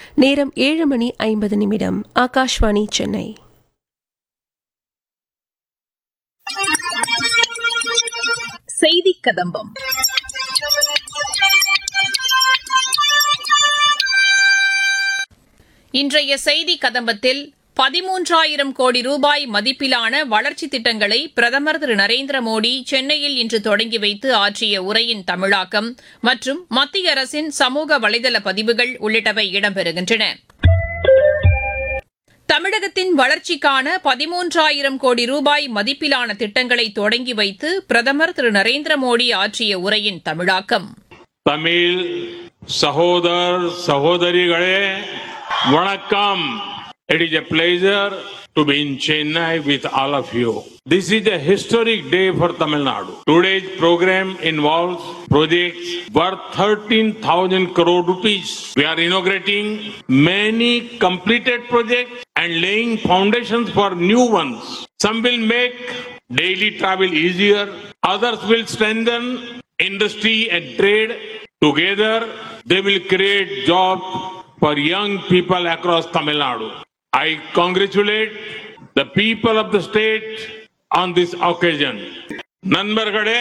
நேரம் ஏழு மணி ஐம்பது நிமிடம் ஆகாஷ்வாணி சென்னை செய்தி கதம்பம் இன்றைய செய்தி கதம்பத்தில் பதிமூன்றாயிரம் கோடி ரூபாய் மதிப்பிலான வளர்ச்சித் திட்டங்களை பிரதமர் திரு நரேந்திர மோடி சென்னையில் இன்று தொடங்கி வைத்து ஆற்றிய உரையின் தமிழாக்கம் மற்றும் மத்திய அரசின் சமூக வலைதள பதிவுகள் உள்ளிட்டவை இடம்பெறுகின்றன தமிழகத்தின் வளர்ச்சிக்கான பதிமூன்றாயிரம் கோடி ரூபாய் மதிப்பிலான திட்டங்களை தொடங்கி வைத்து பிரதமர் திரு நரேந்திர மோடி ஆற்றிய உரையின் தமிழாக்கம் ತಮಿಳ್ ಸಹೋದರ್ ಸಹೋದರಿಗಳೇ ವಣಕಂ it is a pleasure to be in Chennai with all of you this is a historic day for Tamil Nadu. Today's program involves projects worth 13,000 crore rupees. We are inaugurating many completed projects and laying foundations for new ones. Some will make daily travel easier. Others will strengthen industry and trade. Together, they will create jobs for young people across Tamil Nadu. I congratulate the people of the state on this occasion. நண்பர்களே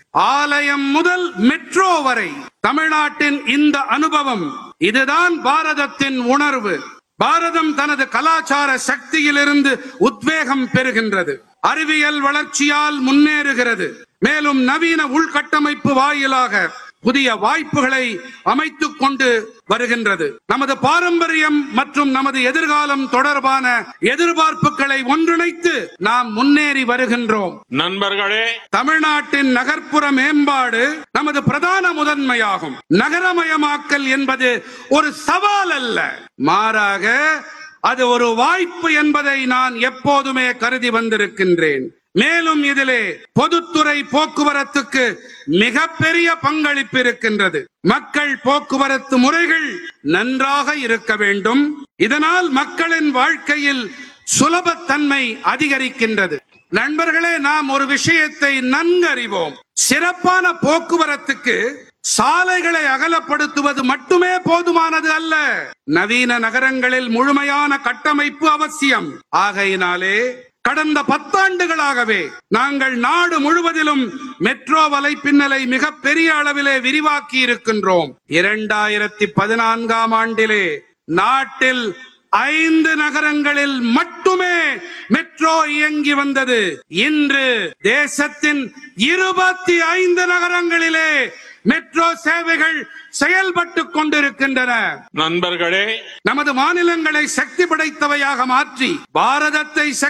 ஆலயம் முதல் metro வரை தமிழ்நாட்டின் இந்த அனுபவம் இதுதான் பாரதத்தின் உணர்வு பாரதம் தனது கலாச்சார சக்தியிலிருந்து உத்வேகம் பெறுகின்றது அறிவியல் வளர்ச்சியால் முன்னேறுகிறது மேலும் நவீன உள்கட்டமைப்பு வாயிலாக புதிய வாய்ப்புகளை அமைத்துக் கொண்டு வருகின்றது நமது பாரம்பரியம் மற்றும் நமது எதிர்காலம் தொடர்பான எதிர்பார்ப்புகளை ஒன்றிணைத்து நாம் முன்னேறி வருகின்றோம் நண்பர்களே தமிழ்நாட்டின் நகர்ப்புற மேம்பாடு நமது பிரதான முதன்மையாகும் நகரமயமாக்கல் என்பது ஒரு சவால் அல்ல மாறாக அது ஒரு வாய்ப்பு என்பதை நான் எப்போதுமே கருதி வந்திருக்கின்றேன் மேலும் இதிலே பொதுத்துறை போக்குவரத்துக்கு மிகப்பெரிய பங்களிப்பு இருக்கின்றது மக்கள் போக்குவரத்து முறைகள் நன்றாக இருக்க வேண்டும் இதனால் மக்களின் வாழ்க்கையில் சுலபத்தன்மை அதிகரிக்கின்றது நண்பர்களே நாம் ஒரு விஷயத்தை நன்கறிவோம் சிறப்பான போக்குவரத்துக்கு சாலைகளை அகலப்படுத்துவது மட்டுமே போதுமானது அல்ல நவீன நகரங்களில் முழுமையான கட்டமைப்பு அவசியம் ஆகையினாலே கடந்த பத்தாண்டுகளாகவே நாங்கள் நாடு முழுவதிலும் மெட்ரோ வலைப்பின்னலை மிக பெரிய அளவிலே விரிவாக்கி இருக்கின்றோம் இரண்டாயிரத்தி பதினான்காம் ஆண்டிலே நாட்டில் ஐந்து நகரங்களில் மட்டுமே மெட்ரோ இயங்கி வந்தது இன்று தேசத்தின் இருபத்தி ஐந்து நகரங்களிலே மெட்ரோ சேவைகள் செயல்பட்டுக் கொண்டிருக்கின்றன நண்பர்களே நமது மாநிலங்களை சக்தி படைத்தவையாக மாற்றி பாரதத்தை சக்தி